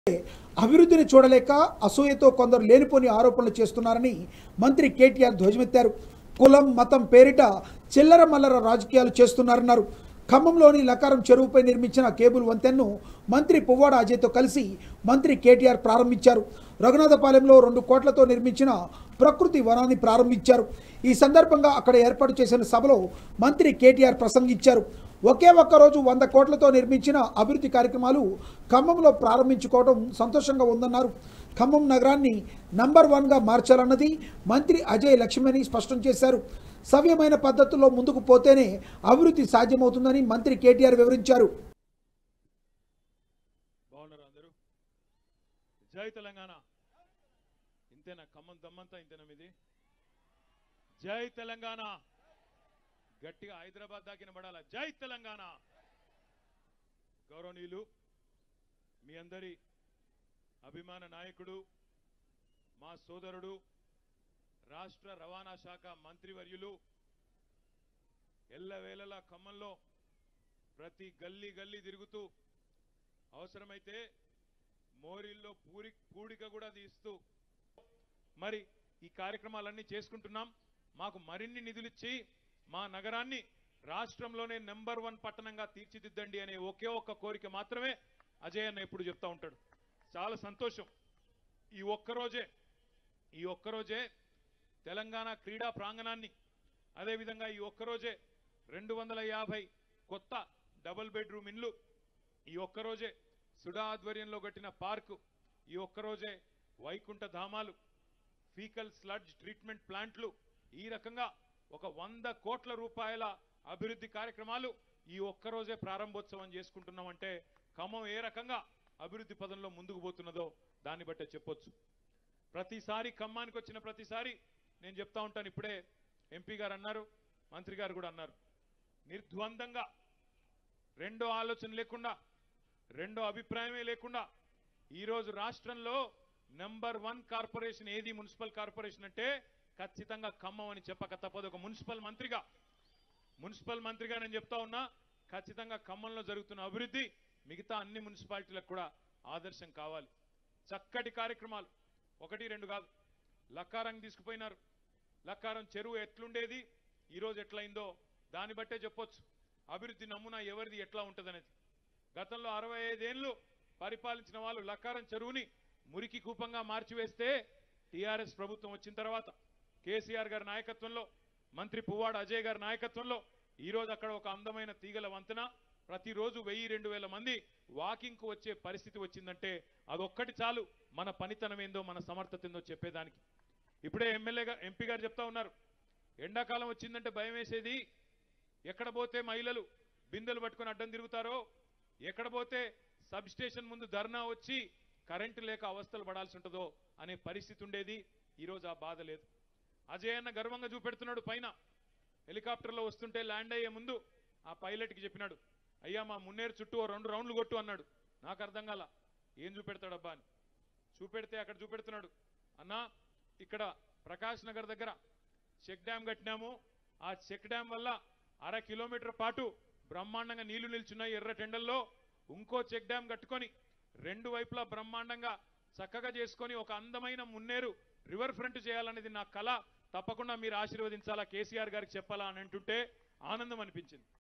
అభివృద్ధిని చూడలేక అసూయతో కొందరు లేనిపోని ఆరోపణలు చేస్తున్నారని మంత్రి కేటీఆర్ ధ్వజమెత్తారు కులం మతం పేరిట చిల్లర మల్లర రాజకీయాలు చేస్తున్నారన్నారు ఖమ్మంలోని లకారం చెరువుపై నిర్మించిన కేబుల్ వంతెన్ను మంత్రి పువ్వాడ అజయ్తో కలిసి మంత్రి కేటీఆర్ ప్రారంభించారు రఘునాథపాలెంలో రెండు కోట్లతో నిర్మించిన ప్రకృతి వనాన్ని ప్రారంభించారు ఈ సందర్భంగా అక్కడ ఏర్పాటు చేసిన సభలో మంత్రి కేటీఆర్ ప్రసంగించారు ఒకే ఒక్క రోజు వంద కోట్లతో నిర్మించిన అభివృద్ధి కార్యక్రమాలు ఖమ్మంలో ప్రారంభించుకోవడం సంతోషంగా ఉందన్నారు ఖమ్మం నగరాన్ని నంబర్ వన్గా మార్చాలన్నది మంత్రి అజయ్ లక్ష్మణి స్పష్టం చేశారు సవ్యమైన పద్ధతుల్లో ముందుకు పోతేనే అభివృద్ధి సాధ్యమవుతుందని మంత్రి కేటీఆర్ వివరించారు బాగున్నారు అందరూ జై తెలంగాణ ఇంతేనా ఖమ్మం దమ్మంతా ఇంతేనా మీది జై తెలంగాణ గట్టిగా హైదరాబాద్ దాకిన పడాల జై తెలంగాణ గౌరవనీయులు మీ అందరి అభిమాన నాయకుడు మా సోదరుడు రాష్ట్ర రవాణా శాఖ మంత్రివర్యులు ఎల్లవేళలా ఖమ్మంలో ప్రతి గల్లీ గల్లీ తిరుగుతూ అవసరమైతే మోరిల్లో పూరి పూడిక కూడా తీస్తూ మరి ఈ కార్యక్రమాలన్నీ చేసుకుంటున్నాం మాకు మరిన్ని నిధులిచ్చి మా నగరాన్ని రాష్ట్రంలోనే నెంబర్ వన్ పట్టణంగా తీర్చిదిద్దండి అనే ఒకే ఒక్క కోరిక మాత్రమే అజయ్ అన్న ఎప్పుడు చెప్తా ఉంటాడు చాలా సంతోషం ఈ ఒక్కరోజే ఈ ఒక్కరోజే తెలంగాణ క్రీడా ప్రాంగణాన్ని అదేవిధంగా ఈ ఒక్కరోజే రెండు వందల యాభై కొత్త డబుల్ బెడ్రూమ్ ఇండ్లు ఈ ఒక్కరోజే సుడా ఆధ్వర్యంలో కట్టిన పార్కు ఈ ఒక్కరోజే వైకుంఠ ధామాలు ఫీకల్ స్లడ్జ్ ట్రీట్మెంట్ ప్లాంట్లు ఈ రకంగా ఒక వంద కోట్ల రూపాయల అభివృద్ధి కార్యక్రమాలు ఈ ఒక్కరోజే ప్రారంభోత్సవం చేసుకుంటున్నామంటే ఖమ్మం ఏ రకంగా అభివృద్ధి పదంలో ముందుకు పోతున్నదో దాన్ని బట్టే చెప్పొచ్చు ప్రతిసారి ఖమ్మానికి వచ్చిన ప్రతిసారి నేను చెప్తా ఉంటాను ఇప్పుడే ఎంపీ గారు అన్నారు మంత్రి గారు కూడా అన్నారు నిర్ద్వందంగా రెండో ఆలోచన లేకుండా రెండో అభిప్రాయమే లేకుండా ఈరోజు రాష్ట్రంలో నెంబర్ వన్ కార్పొరేషన్ ఏది మున్సిపల్ కార్పొరేషన్ అంటే ఖచ్చితంగా ఖమ్మం అని చెప్పక తప్పదు ఒక మున్సిపల్ మంత్రిగా మున్సిపల్ మంత్రిగా నేను చెప్తా ఉన్నా ఖచ్చితంగా ఖమ్మంలో జరుగుతున్న అభివృద్ధి మిగతా అన్ని మున్సిపాలిటీలకు కూడా ఆదర్శం కావాలి చక్కటి కార్యక్రమాలు ఒకటి రెండు కాదు లక్కారం తీసుకుపోయినారు లక్కారం చెరువు ఎట్లుండేది ఈరోజు ఎట్లయిందో దాన్ని బట్టే చెప్పొచ్చు అభివృద్ధి నమూనా ఎవరిది ఎట్లా ఉంటుందనేది గతంలో అరవై ఐదేళ్లు పరిపాలించిన వాళ్ళు లక్కారం చెరువుని మురికి కూపంగా మార్చివేస్తే టీఆర్ఎస్ ప్రభుత్వం వచ్చిన తర్వాత కేసీఆర్ గారి నాయకత్వంలో మంత్రి పువ్వాడ అజయ్ గారి నాయకత్వంలో ఈరోజు అక్కడ ఒక అందమైన తీగల వంతెన ప్రతిరోజు వెయ్యి రెండు వేల మంది వాకింగ్కు వచ్చే పరిస్థితి వచ్చిందంటే అదొక్కటి చాలు మన పనితనం ఏందో మన సమర్థత ఏందో చెప్పేదానికి ఇప్పుడే ఎమ్మెల్యేగా ఎంపీ గారు చెప్తా ఉన్నారు ఎండాకాలం వచ్చిందంటే భయం వేసేది ఎక్కడ పోతే మహిళలు బిందెలు పట్టుకొని అడ్డం తిరుగుతారో ఎక్కడ పోతే సబ్ స్టేషన్ ముందు ధర్నా వచ్చి కరెంటు లేక అవస్థలు పడాల్సి ఉంటుందో అనే పరిస్థితి ఉండేది ఈరోజు ఆ బాధ లేదు అజయ్ అన్న గర్వంగా చూపెడుతున్నాడు పైన హెలికాప్టర్లో వస్తుంటే ల్యాండ్ అయ్యే ముందు ఆ పైలట్కి చెప్పినాడు అయ్యా మా మున్నేరు చుట్టూ ఓ రెండు రౌండ్లు కొట్టు అన్నాడు నాకు అర్థం కాల ఏం చూపెడతాడబ్బా అని చూపెడితే అక్కడ చూపెడుతున్నాడు అన్నా ఇక్కడ ప్రకాష్ నగర్ దగ్గర చెక్ డ్యామ్ కట్టినాము ఆ చెక్ డ్యామ్ వల్ల అర కిలోమీటర్ పాటు బ్రహ్మాండంగా నీళ్లు నిల్చున్నాయి ఎర్ర టెండల్లో ఇంకో చెక్ డ్యామ్ కట్టుకొని రెండు వైపులా బ్రహ్మాండంగా చక్కగా చేసుకొని ఒక అందమైన మున్నేరు రివర్ ఫ్రంట్ చేయాలనేది నా కళ తప్పకుండా మీరు ఆశీర్వదించాలా కేసీఆర్ గారికి చెప్పాలా అని అంటుంటే ఆనందం అనిపించింది